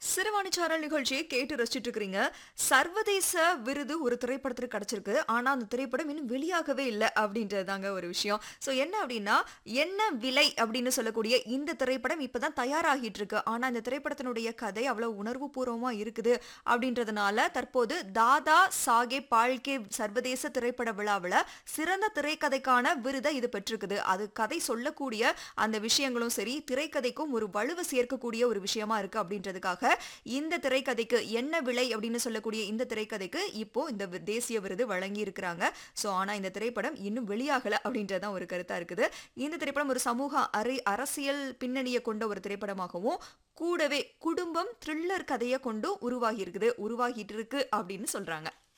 சிறுவாணிச்சாரல் நிகழ்ச்சியை கேட்டு ரசிச்சுட்டு இருக்கிறீங்க சர்வதேச விருது ஒரு திரைப்படத்திற்கு கிடைச்சிருக்கு ஆனா அந்த திரைப்படம் இன்னும் வெளியாகவே இல்லை அப்படின்றது தாங்க ஒரு விஷயம் சோ என்ன அப்படின்னா என்ன விலை அப்படின்னு சொல்லக்கூடிய இந்த திரைப்படம் இப்பதான் தயாராகிட்டு இருக்கு ஆனா இந்த திரைப்படத்தினுடைய கதை அவ்வளவு உணர்வு பூர்வமா இருக்குது அப்படின்றதுனால தற்போது தாதா சாகேப் பால்கே சர்வதேச திரைப்பட விழாவில் சிறந்த திரைக்கதைக்கான விருதை இது பெற்றிருக்குது அது கதை சொல்லக்கூடிய அந்த விஷயங்களும் சரி திரைக்கதைக்கும் ஒரு வலுவை சேர்க்கக்கூடிய ஒரு விஷயமா இருக்கு அப்படின்றதுக்காக இந்த திரைக்கதைக்கு என்ன விலை அப்படின்னு சொல்லக்கூடிய இந்த திரைக்கதைக்கு இப்போ இந்த வி- தேசிய விருது வழங்கி இருக்கிறாங்க ஸோ ஆனா இந்த திரைப்படம் இன்னும் வெளியாகல அப்படின்றதான் ஒரு கருத்தா இருக்குது இந்த திரைப்படம் ஒரு சமூக அரை அரசியல் பின்னணியை கொண்ட ஒரு திரைப்படமாகவும் கூடவே குடும்பம் த்ரில்லர் கதையை கொண்டும் உருவாகி இருக்குது உருவாகிட்டு இருக்கு அப்படின்னு சொல்றாங்க